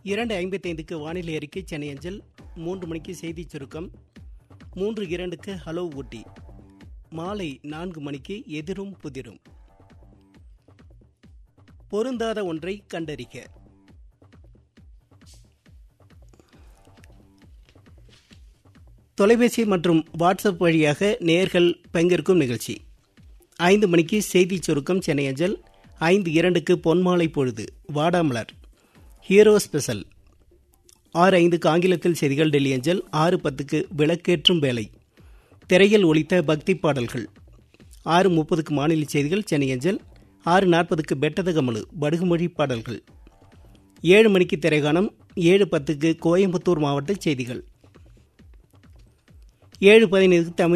இரண்டு ஐம்பத்தைந்துக்கு வானிலை அறிக்கை சென்னை அஞ்சல் மூன்று மணிக்கு செய்திச் சுருக்கம் மூன்று இரண்டுக்கு ஹலோ ஊட்டி மாலை நான்கு மணிக்கு எதிரும் புதிரும் பொருந்தாத ஒன்றை கண்டறிக தொலைபேசி மற்றும் வாட்ஸ்அப் வழியாக நேர்கள் பங்கேற்கும் நிகழ்ச்சி ஐந்து மணிக்கு செய்திச் சுருக்கம் சென்னை அஞ்சல் ஐந்து இரண்டுக்கு பொன்மாலை பொழுது வாடாமலர் ஹீரோ ஸ்பெஷல் ஆறு ஐந்துக்கு ஆங்கிலத்தில் செய்திகள் டெல்லி அஞ்சல் ஆறு பத்துக்கு விளக்கேற்றும் வேலை திரையில் ஒலித்த பக்தி பாடல்கள் ஆறு முப்பதுக்கு மாநில செய்திகள் சென்னை அஞ்சல் ஆறு நாற்பதுக்கு பெட்டதகமலு படுகுமொழி பாடல்கள் ஏழு மணிக்கு திரைகாணம் ஏழு பத்துக்கு கோயம்புத்தூர் மாவட்ட செய்திகள் ஏழு பதினைந்துக்கு தமிழ்